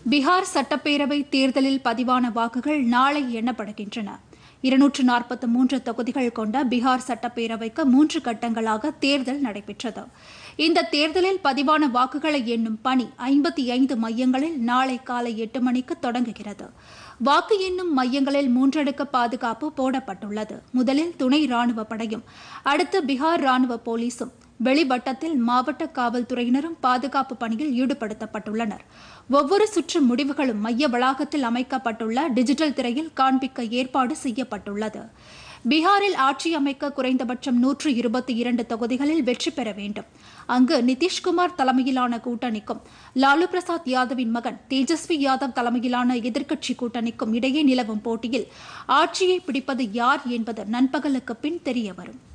பீகார் சட்டப்பேரவை தேர்தலில் பதிவான வாக்குகள் நாளை எண்ணப்படுகின்றன இருநூற்று நாற்பத்தி மூன்று தொகுதிகள் கொண்ட பீகார் சட்டப்பேரவைக்கு மூன்று கட்டங்களாக தேர்தல் நடைபெற்றது இந்த தேர்தலில் பதிவான வாக்குகளை எண்ணும் பணி ஐம்பத்தி ஐந்து மையங்களில் நாளை காலை எட்டு மணிக்கு தொடங்குகிறது வாக்கு எண்ணும் மையங்களில் மூன்றடுக்க பாதுகாப்பு போடப்பட்டுள்ளது முதலில் துணை ராணுவ படையும் அடுத்து பீகார் ராணுவ போலீசும் வெளிவட்டத்தில் மாவட்ட காவல்துறையினரும் பாதுகாப்பு பணியில் ஈடுபடுத்தப்பட்டுள்ளனர் ஒவ்வொரு சுற்று முடிவுகளும் மைய வளாகத்தில் அமைக்கப்பட்டுள்ள டிஜிட்டல் திரையில் காண்பிக்க ஏற்பாடு செய்யப்பட்டுள்ளது பீகாரில் ஆட்சி அமைக்க குறைந்தபட்சம் நூற்று இருபத்தி இரண்டு தொகுதிகளில் வெற்றி பெற வேண்டும் அங்கு நிதிஷ்குமார் தலைமையிலான கூட்டணிக்கும் லாலு பிரசாத் யாதவின் மகன் தேஜஸ்வி யாதவ் தலைமையிலான எதிர்க்கட்சி கூட்டணிக்கும் இடையே நிலவும் போட்டியில் ஆட்சியை பிடிப்பது யார் என்பது நண்பகலுக்கு பின் தெரியவரும்